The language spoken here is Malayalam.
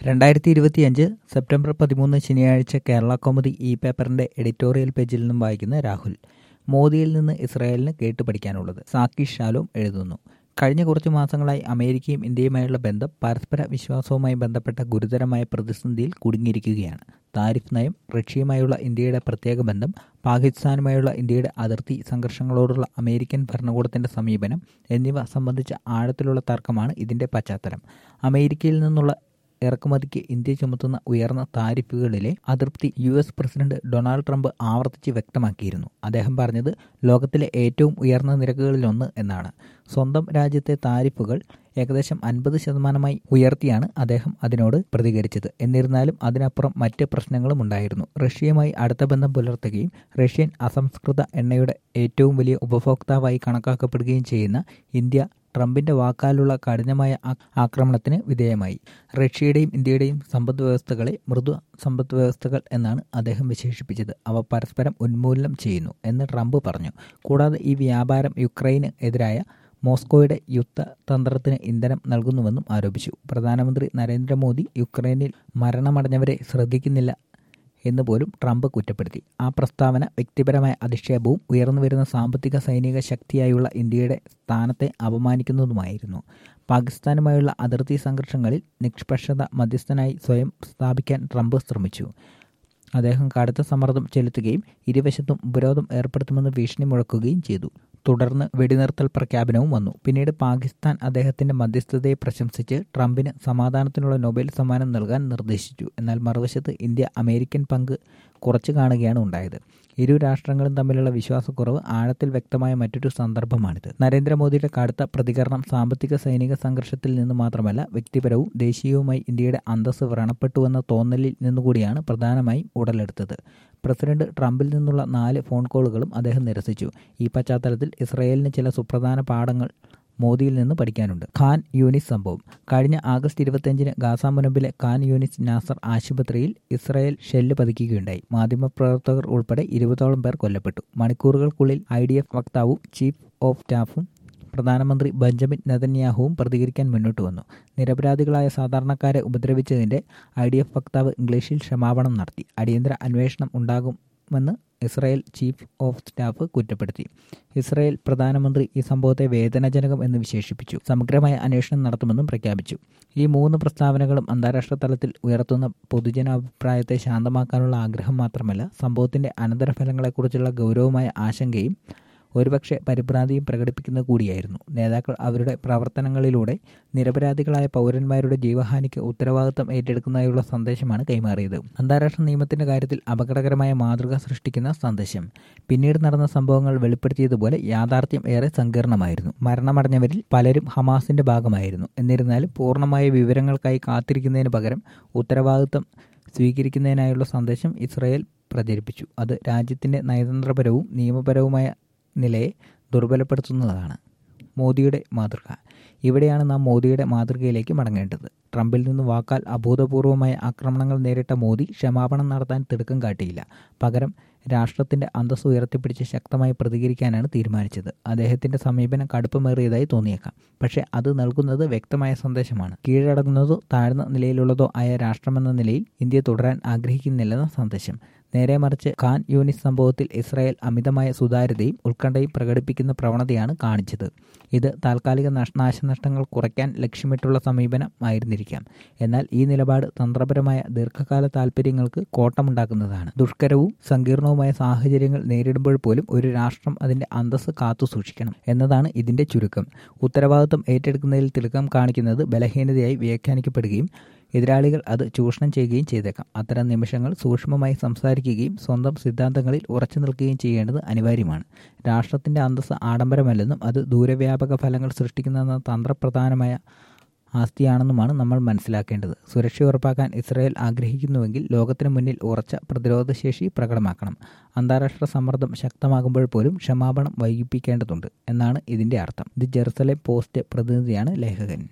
രണ്ടായിരത്തി ഇരുപത്തിയഞ്ച് സെപ്റ്റംബർ പതിമൂന്ന് ശനിയാഴ്ച കേരള കൗമുദി ഇ പേപ്പറിന്റെ എഡിറ്റോറിയൽ പേജിൽ നിന്നും വായിക്കുന്ന രാഹുൽ മോദിയിൽ നിന്ന് ഇസ്രായേലിന് കേട്ടുപഠിക്കാനുള്ളത് സാക്കി ഷാലോം എഴുതുന്നു കഴിഞ്ഞ കുറച്ചു മാസങ്ങളായി അമേരിക്കയും ഇന്ത്യയുമായുള്ള ബന്ധം പരസ്പര വിശ്വാസവുമായി ബന്ധപ്പെട്ട ഗുരുതരമായ പ്രതിസന്ധിയിൽ കുടുങ്ങിയിരിക്കുകയാണ് താരിഫ് നയം റഷ്യയുമായുള്ള ഇന്ത്യയുടെ പ്രത്യേക ബന്ധം പാകിസ്ഥാനുമായുള്ള ഇന്ത്യയുടെ അതിർത്തി സംഘർഷങ്ങളോടുള്ള അമേരിക്കൻ ഭരണകൂടത്തിന്റെ സമീപനം എന്നിവ സംബന്ധിച്ച ആഴത്തിലുള്ള തർക്കമാണ് ഇതിന്റെ പശ്ചാത്തലം അമേരിക്കയിൽ നിന്നുള്ള ഇറക്കുമതിക്ക് ഇന്ത്യ ചുമത്തുന്ന ഉയർന്ന താരിഫുകളിലെ അതൃപ്തി U S president Donald Trump ആവർത്തിച്ച് വ്യക്തമാക്കിയിരുന്നു അദ്ദേഹം പറഞ്ഞത് ലോകത്തിലെ ഏറ്റവും ഉയർന്ന നിരക്കുകളിലൊന്ന് എന്നാണ് സ്വന്തം രാജ്യത്തെ താരിഫുകൾ ഏകദേശം അൻപത് ശതമാനമായി ഉയർത്തിയാണ് അദ്ദേഹം അതിനോട് പ്രതികരിച്ചത് എന്നിരുന്നാലും അതിനപ്പുറം മറ്റ് പ്രശ്നങ്ങളും ഉണ്ടായിരുന്നു റഷ്യയുമായി അടുത്ത ബന്ധം പുലർത്തുകയും റഷ്യൻ അസംസ്കൃത എണ്ണയുടെ ഏറ്റവും വലിയ ഉപഭോക്താവായി കണക്കാക്കപ്പെടുകയും ചെയ്യുന്ന ഇന്ത്യ ട്രംപിന്റെ വാക്കാലുള്ള കഠിനമായ ആക്രമണത്തിന് വിധേയമായി റഷ്യയുടെയും ഇന്ത്യയുടെയും സമ്പദ് വ്യവസ്ഥകളെ മൃദു സമ്പദ് വ്യവസ്ഥകൾ എന്നാണ് അദ്ദേഹം വിശേഷിപ്പിച്ചത് അവ പരസ്പരം ഉന്മൂലനം ചെയ്യുന്നു എന്ന് ട്രംപ് പറഞ്ഞു കൂടാതെ ഈ വ്യാപാരം യുക്രൈന് എതിരായ മോസ്കോയുടെ യുദ്ധതന്ത്രത്തിന് ഇന്ധനം നൽകുന്നുവെന്നും ആരോപിച്ചു പ്രധാനമന്ത്രി നരേന്ദ്രമോദി യുക്രൈനിൽ മരണമടഞ്ഞവരെ ശ്രദ്ധിക്കുന്നില്ല എന്ന് പോലും ട്രംപ് കുറ്റപ്പെടുത്തി ആ പ്രസ്താവന വ്യക്തിപരമായ അധിക്ഷേപവും ഉയർന്നുവരുന്ന സാമ്പത്തിക സൈനിക ശക്തിയായുള്ള ഇന്ത്യയുടെ സ്ഥാനത്തെ അപമാനിക്കുന്നതുമായിരുന്നു പാകിസ്ഥാനുമായുള്ള അതിർത്തി സംഘർഷങ്ങളിൽ നിഷ്പക്ഷത മധ്യസ്ഥനായി സ്വയം സ്ഥാപിക്കാൻ ട്രംപ് ശ്രമിച്ചു അദ്ദേഹം കടുത്ത സമ്മർദ്ദം ചെലുത്തുകയും ഇരുവശത്തും ഉപരോധം ഏർപ്പെടുത്തുമെന്ന് ഭീഷണി മുഴക്കുകയും ചെയ്തു തുടർന്ന് വെടിനിർത്തൽ പ്രഖ്യാപനവും വന്നു പിന്നീട് പാകിസ്ഥാൻ അദ്ദേഹത്തിന്റെ മധ്യസ്ഥതയെ പ്രശംസിച്ച് ട്രംപിന് സമാധാനത്തിനുള്ള നൊബേൽ സമ്മാനം നൽകാൻ നിർദ്ദേശിച്ചു എന്നാൽ മറുവശത്ത് ഇന്ത്യ അമേരിക്കൻ പങ്ക് കുറച്ചു കാണുകയാണ് ഉണ്ടായത് ഇരു രാഷ്ട്രങ്ങളും തമ്മിലുള്ള വിശ്വാസക്കുറവ് ആഴത്തിൽ വ്യക്തമായ മറ്റൊരു സന്ദർഭമാണിത് നരേന്ദ്രമോദിയുടെ കടുത്ത പ്രതികരണം സാമ്പത്തിക സൈനിക സംഘർഷത്തിൽ നിന്ന് മാത്രമല്ല വ്യക്തിപരവും ദേശീയവുമായി ഇന്ത്യയുടെ അന്തസ് വ്രണപ്പെട്ടുവെന്ന തോന്നലിൽ നിന്നുകൂടിയാണ് പ്രധാനമായും ഉടലെടുത്തത് പ്രസിഡന്റ് ട്രംപിൽ നിന്നുള്ള നാല് ഫോൺ കോളുകളും അദ്ദേഹം നിരസിച്ചു ഈ പശ്ചാത്തലത്തിൽ ഇസ്രയേലിന് ചില സുപ്രധാന പാഠങ്ങൾ മോദിയിൽ നിന്ന് പഠിക്കാനുണ്ട് ഖാൻ യൂനിസ് സംഭവം കഴിഞ്ഞ ആഗസ്റ്റ് ഇരുപത്തിയഞ്ചിന് ഗാസ മുനമ്പിലെ ഖാൻ യൂനിസ് നാസർ ആശുപത്രിയിൽ ഇസ്രായേൽ ഷെല്ല് പതിക്കുകയുണ്ടായി മാധ്യമപ്രവർത്തകർ ഉൾപ്പെടെ ഇരുപതോളം പേർ കൊല്ലപ്പെട്ടു മണിക്കൂറുകൾക്കുള്ളിൽ ഐ ഡി എഫ് വക്താവും ചീഫ് ഓഫ് സ്റ്റാഫും പ്രധാനമന്ത്രി ബെഞ്ചമിൻ നെതന്യാഹുവും പ്രതികരിക്കാൻ മുന്നോട്ട് വന്നു നിരപരാധികളായ സാധാരണക്കാരെ ഉപദ്രവിച്ചതിന്റെ ഐ ഡി എഫ് വക്താവ് ഇംഗ്ലീഷിൽ ക്ഷമാപണം നടത്തി അടിയന്തര അന്വേഷണം ഉണ്ടാകുമെന്ന് ഇസ്രായേൽ ചീഫ് ഓഫ് സ്റ്റാഫ് കുറ്റപ്പെടുത്തി ഇസ്രായേൽ പ്രധാനമന്ത്രി ഈ സംഭവത്തെ വേദനാജനകം എന്ന് വിശേഷിപ്പിച്ചു സമഗ്രമായ അന്വേഷണം നടത്തുമെന്നും പ്രഖ്യാപിച്ചു ഈ മൂന്ന് പ്രസ്താവനകളും അന്താരാഷ്ട്ര തലത്തിൽ ഉയർത്തുന്ന പൊതുജനാഭിപ്രായത്തെ ശാന്തമാക്കാനുള്ള ആഗ്രഹം മാത്രമല്ല സംഭവത്തിന്റെ അനന്തരഫലങ്ങളെക്കുറിച്ചുള്ള ഗൗരവമായ ആശങ്കയും ഒരുപക്ഷെ പരിഭ്രാന്തിയും പ്രകടിപ്പിക്കുന്നത് കൂടിയായിരുന്നു നേതാക്കൾ അവരുടെ പ്രവർത്തനങ്ങളിലൂടെ നിരപരാധികളായ പൗരന്മാരുടെ ജീവഹാനിക്ക് ഉത്തരവാദിത്തം ഏറ്റെടുക്കുന്നതായുള്ള സന്ദേശമാണ് കൈമാറിയത് അന്താരാഷ്ട്ര നിയമത്തിന്റെ കാര്യത്തിൽ അപകടകരമായ മാതൃക സൃഷ്ടിക്കുന്ന സന്ദേശം പിന്നീട് നടന്ന സംഭവങ്ങൾ വെളിപ്പെടുത്തിയതുപോലെ യാഥാർത്ഥ്യം ഏറെ സങ്കീർണമായിരുന്നു മരണമടഞ്ഞവരിൽ പലരും ഹമാസിന്റെ ഭാഗമായിരുന്നു എന്നിരുന്നാലും പൂർണ്ണമായ വിവരങ്ങൾക്കായി കാത്തിരിക്കുന്നതിന് പകരം ഉത്തരവാദിത്തം സ്വീകരിക്കുന്നതിനായുള്ള സന്ദേശം ഇസ്രായേൽ പ്രചരിപ്പിച്ചു അത് രാജ്യത്തിന്റെ നയതന്ത്രപരവും നിയമപരവുമായ നിലയെ ദുർബലപ്പെടുത്തുന്നതാണ് മോദിയുടെ മാതൃക ഇവിടെയാണ് നാം മോദിയുടെ മാതൃകയിലേക്ക് മടങ്ങേണ്ടത് ട്രംപിൽ നിന്ന് വാക്കാൽ അഭൂതപൂർവമായ ആക്രമണങ്ങൾ നേരിട്ട മോദി ക്ഷമാപണം നടത്താൻ തിടുക്കം കാട്ടിയില്ല പകരം രാഷ്ട്രത്തിന്റെ അന്തസ് ഉയർത്തിപ്പിടിച്ച് ശക്തമായി പ്രതികരിക്കാനാണ് തീരുമാനിച്ചത് അദ്ദേഹത്തിന്റെ സമീപനം കടുപ്പമേറിയതായി തോന്നിയേക്കാം പക്ഷേ അത് നൽകുന്നത് വ്യക്തമായ സന്ദേശമാണ് കീഴടങ്ങുന്നതോ താഴ്ന്ന നിലയിലുള്ളതോ ആയ രാഷ്ട്രമെന്ന നിലയിൽ ഇന്ത്യ തുടരാൻ ആഗ്രഹിക്കുന്നില്ലെന്ന സന്ദേശം നേരെ മറിച്ച് ഖാൻ യൂനിസ് സംഭവത്തിൽ ഇസ്രായേൽ അമിതമായ സുതാര്യതയും ഉത്കണ്ഠയും പ്രകടിപ്പിക്കുന്ന പ്രവണതയാണ് കാണിച്ചത് ഇത് താൽക്കാലിക നാശനഷ്ടങ്ങൾ കുറയ്ക്കാൻ ലക്ഷ്യമിട്ടുള്ള സമീപനം ആയിരുന്നിരിക്കാം എന്നാൽ ഈ നിലപാട് തന്ത്രപരമായ ദീർഘകാല താൽപ്പര്യങ്ങൾക്ക് കോട്ടമുണ്ടാക്കുന്നതാണ് ദുഷ്കരവും സങ്കീർണവുമായ സാഹചര്യങ്ങൾ നേരിടുമ്പോൾ പോലും ഒരു രാഷ്ട്രം അതിന്റെ അന്തസ് കാത്തു സൂക്ഷിക്കണം എന്നതാണ് ഇതിന്റെ ചുരുക്കം ഉത്തരവാദിത്വം ഏറ്റെടുക്കുന്നതിൽ തിളക്കം കാണിക്കുന്നത് ബലഹീനതയായി വ്യാഖ്യാനിക്കപ്പെടുകയും എതിരാളികൾ അത് ചൂഷണം ചെയ്യുകയും ചെയ്തേക്കാം അത്തരം നിമിഷങ്ങൾ സൂക്ഷ്മമായി സംസാരിക്കുകയും സ്വന്തം സിദ്ധാന്തങ്ങളിൽ ഉറച്ചു നിൽക്കുകയും ചെയ്യേണ്ടത് അനിവാര്യമാണ് രാഷ്ട്രത്തിന്റെ അന്തസ് ആഡംബരമല്ലെന്നും അത് ദൂരവ്യാപക ഫലങ്ങൾ സൃഷ്ടിക്കുന്ന തന്ത്രപ്രധാനമായ ആസ്തിയാണെന്നുമാണ് നമ്മൾ മനസ്സിലാക്കേണ്ടത് സുരക്ഷ ഉറപ്പാക്കാൻ ഇസ്രായേൽ ആഗ്രഹിക്കുന്നുവെങ്കിൽ ലോകത്തിന് മുന്നിൽ ഉറച്ച പ്രതിരോധശേഷി പ്രകടമാക്കണം അന്താരാഷ്ട്ര സമ്മർദ്ദം ശക്തമാകുമ്പോൾ പോലും ക്ഷമാപണം വൈകിപ്പിക്കേണ്ടതുണ്ട് എന്നാണ് ഇതിന്റെ അർത്ഥം ദി ജെറുസലേം പോസ്റ്റ് പ്രതിനിധിയാണ് ലേഖകൻ